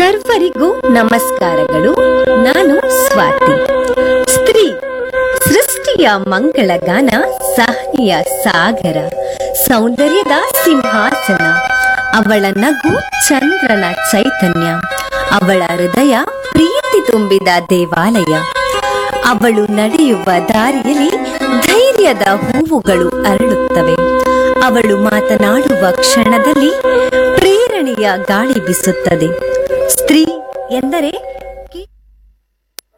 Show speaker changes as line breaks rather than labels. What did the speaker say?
ಸರ್ವರಿಗೂ ನಮಸ್ಕಾರಗಳು ನಾನು ಸ್ವಾತಿ ಸ್ತ್ರೀ ಸೃಷ್ಟಿಯ ಮಂಗಳಗಾನ ಸಹನೆಯ ಸಾಗರ ಸೌಂದರ್ಯದ ಸಿಂಹಾಸನ ಅವಳ ನಗು ಚಂದ್ರನ ಚೈತನ್ಯ ಅವಳ ಹೃದಯ ಪ್ರೀತಿ ತುಂಬಿದ ದೇವಾಲಯ ಅವಳು ನಡೆಯುವ ದಾರಿಯಲ್ಲಿ ಧೈರ್ಯದ ಹೂವುಗಳು ಅರಳುತ್ತವೆ ಅವಳು ಮಾತನಾಡುವ ಕ್ಷಣದಲ್ಲಿ ಪ್ರೇರಣೆಯ ಗಾಳಿ ಬೀಸುತ್ತದೆ ಸ್ತ್ರೀ ಎಂದರೆ